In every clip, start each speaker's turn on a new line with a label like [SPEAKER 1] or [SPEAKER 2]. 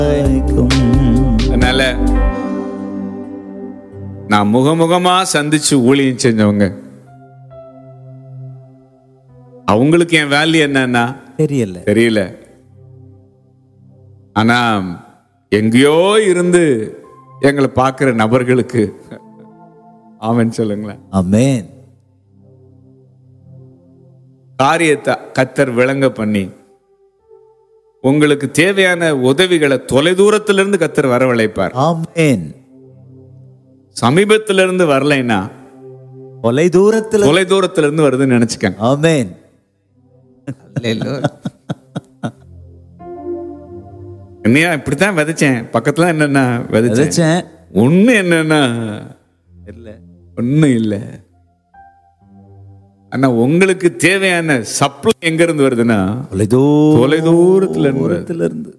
[SPEAKER 1] அதனால நான் முகமுகமா சந்திச்சு ஊழியம் செஞ்சவங்க அவங்களுக்கு என் வேல்யூ என்னன்னா
[SPEAKER 2] தெரியல
[SPEAKER 1] தெரியல ஆனா எங்கேயோ இருந்து எங்களை பார்க்கிற நபர்களுக்கு ஆமென் சொல்லுங்களேன்
[SPEAKER 2] அமேன்
[SPEAKER 1] காரியத்தை கத்தர் விளங்க பண்ணி உங்களுக்கு தேவையான உதவிகளை தொலைதூரத்திலிருந்து கத்தர் வரவழைப்பார்
[SPEAKER 2] ஆமேன்
[SPEAKER 1] சமீபத்திலிருந்து வரலைன்னா
[SPEAKER 2] தொலை தூரத்துல
[SPEAKER 1] தொலைதூரத்திலிருந்து வருதுன்னு நினைச்சுக்கங்க
[SPEAKER 2] ஆமேன்
[SPEAKER 1] என்னையா இப்படித்தான் விதைச்சேன் பக்கத்துல என்னன்னா விதைச்சேன்
[SPEAKER 2] விதைச்சேன்
[SPEAKER 1] ஒண்ணு என்னன்னா
[SPEAKER 2] இல்ல
[SPEAKER 1] ஒண்ணும் இல்ல ஆனா உங்களுக்கு தேவையான சப்ளை எங்க இருந்து வருதுன்னா
[SPEAKER 2] தொலை
[SPEAKER 1] தொலைதூரத்துல இருந்து வருது.
[SPEAKER 2] தூரத்துல இருந்து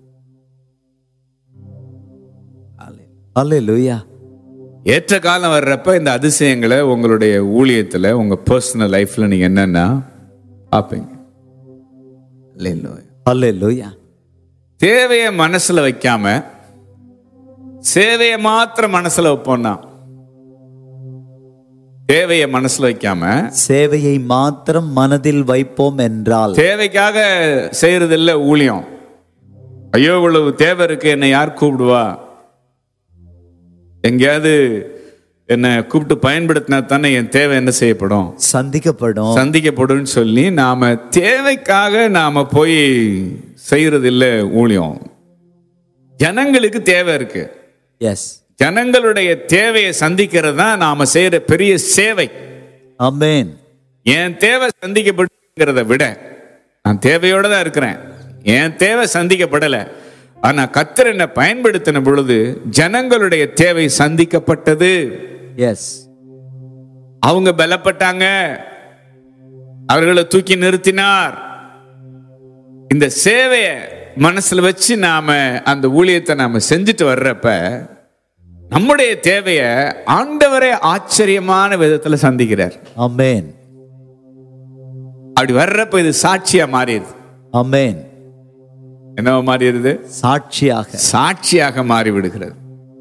[SPEAKER 2] அல்லேலூயா
[SPEAKER 1] ஏற்ற காலம் வர்றப்ப இந்த அதிசயங்களை உங்களுடைய ஊழியத்துல உங்க பர்சனல் லைஃப்ல நீங்க என்னன்னா பார்ப்பீங்க
[SPEAKER 2] அல்லேலூயா
[SPEAKER 1] தேவையை மனசுல வைக்காம சேவையை மாத்திரம் மனசுல வைப்போம்னா தேவையை மனசுல வைக்காம
[SPEAKER 2] சேவையை மாத்திரம் மனதில் வைப்போம் என்றால்
[SPEAKER 1] தேவைக்காக செய்யறது இல்ல ஊழியம் ஐயோ இவ்வளவு தேவை இருக்கு என்னை யார் கூப்பிடுவா எங்கேயாவது என்னை கூப்பிட்டு பயன்படுத்தினா தானே என் தேவை என்ன செய்யப்படும்
[SPEAKER 2] சந்திக்கப்படும்
[SPEAKER 1] சந்திக்கப்படும் சொல்லி நாம தேவைக்காக நாம போய் செய்யறது இல்ல ஊழியம் ஜனங்களுக்கு தேவை இருக்கு
[SPEAKER 2] எஸ்
[SPEAKER 1] ஜனங்களுடைய தேவையை சந்திக்கிறது தான் நாம செய்யற பெரிய சேவை
[SPEAKER 2] அமேன்
[SPEAKER 1] என் தேவை சந்திக்கப்படுங்கிறத விட நான் தேவையோட தான் இருக்கிறேன் என் தேவை சந்திக்கப்படல ஆனா கத்தர் என்னை பயன்படுத்தின பொழுது ஜனங்களுடைய தேவை சந்திக்கப்பட்டது
[SPEAKER 2] எஸ்
[SPEAKER 1] அவங்க பலப்பட்டாங்க அவர்களை தூக்கி நிறுத்தினார் இந்த சேவைய மனசுல வச்சு நாம அந்த ஊழியத்தை நாம செஞ்சுட்டு வர்றப்ப நம்முடைய தேவைய ஆண்டவரே ஆச்சரியமான விதத்துல சந்திக்கிறார்
[SPEAKER 2] அமேன்
[SPEAKER 1] அப்படி வர்றப்ப இது சாட்சியா மாறிடுது
[SPEAKER 2] அமேன்
[SPEAKER 1] என்னவா மாறிடுது
[SPEAKER 2] சாட்சியாக
[SPEAKER 1] சாட்சியாக மாறி விடுகிறது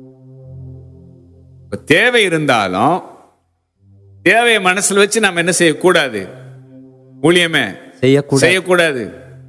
[SPEAKER 1] இப்ப தேவை இருந்தாலும் தேவையை மனசுல வச்சு நம்ம என்ன செய்யக்கூடாது ஊழியமே
[SPEAKER 2] செய்யக்கூடாது
[SPEAKER 1] செய்யக்கூடாது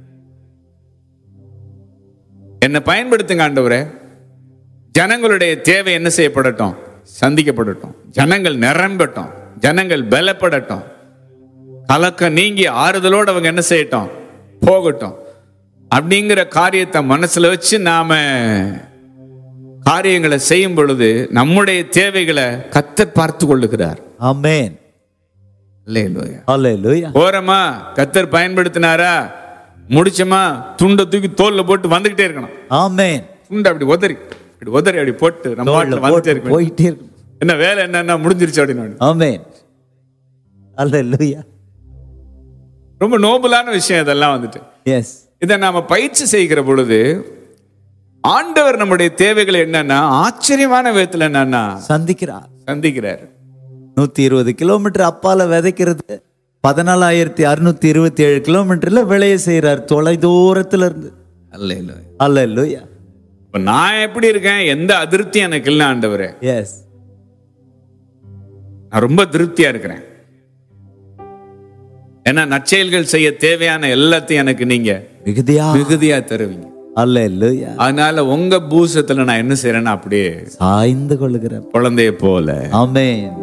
[SPEAKER 1] என்னை பயன்படுத்துங்க ஆண்டவரே ஜனங்களுடைய தேவை என்ன செய்யப்படட்டும் சந்திக்கப்படட்டும் ஜனங்கள் நிரம்பட்டும் ஜனங்கள் பலப்படட்டும் கலக்கம் நீங்கி ஆறுதலோடு அவங்க என்ன செய்யட்டும் போகட்டும் அப்படிங்கிற காரியத்தை மனசுல வச்சு நாம காரியங்களை செய்யும் பொழுது நம்முடைய தேவைகளை கத்தர் பார்த்து கொள்ளுகிறார்
[SPEAKER 2] அமேன்
[SPEAKER 1] இல்லையா
[SPEAKER 2] அல்லேலூயா
[SPEAKER 1] ஓரமா கத்தர் பயன்படுத்தினாரா முடிச்சமா துண்டை தூக்கி தோல்ல போட்டு வந்துகிட்டே இருக்கணும்
[SPEAKER 2] ஆமேன்
[SPEAKER 1] துண்டை அப்படி உதறி இப்படி உதறி அப்படி போட்டு நம்ம
[SPEAKER 2] தோள்ல
[SPEAKER 1] பாட்டுல வந்துட்டே
[SPEAKER 2] போட்டு
[SPEAKER 1] இருக்கணும்
[SPEAKER 2] போயிட்டே இருக்கும்
[SPEAKER 1] என்ன வேலை என்னன்னா முடிஞ்சிருச்சு அப்படின்னு
[SPEAKER 2] ஆமேன் அல்லேலூயா
[SPEAKER 1] ரொம்ப நோபலான விஷயம் இதெல்லாம் வந்துட்டு
[SPEAKER 2] எஸ்
[SPEAKER 1] இதை நாம பயிற்சி செய்கிற பொழுது ஆண்டவர் நம்முடைய தேவைகள் என்னன்னா ஆச்சரியமான விதத்துல என்னன்னா
[SPEAKER 2] சந்திக்கிறார்
[SPEAKER 1] சந்திக்கிறார்
[SPEAKER 2] நூத்தி இருபது கிலோமீட்டர் அப்பால விதைக்கிறது பதினாலாயிரத்தி அறுநூத்தி இருபத்தி ஏழு கிலோமீட்டர்ல விளைய செய்யறார் தொலை தூரத்துல இருந்து அல்லேலூயா
[SPEAKER 1] இப்ப நான் எப்படி இருக்கேன் எந்த அதிருப்தி எனக்கு இல்லை ஆண்டவரே
[SPEAKER 2] எஸ்
[SPEAKER 1] நான் ரொம்ப திருப்தியா இருக்கிறேன் ஏன்னா நற்செயல்கள் செய்ய தேவையான எல்லாத்தையும் எனக்கு நீங்க
[SPEAKER 2] மிகுதியா
[SPEAKER 1] மிகுதியா தருவீங்க
[SPEAKER 2] அல்லேலூயா
[SPEAKER 1] அதனால உங்க பூசத்துல நான் என்ன செய்யறேன்னா அப்படியே
[SPEAKER 2] சாய்ந்து கொள்ளுகிற
[SPEAKER 1] குழந்தைய போல
[SPEAKER 2] ஆமென்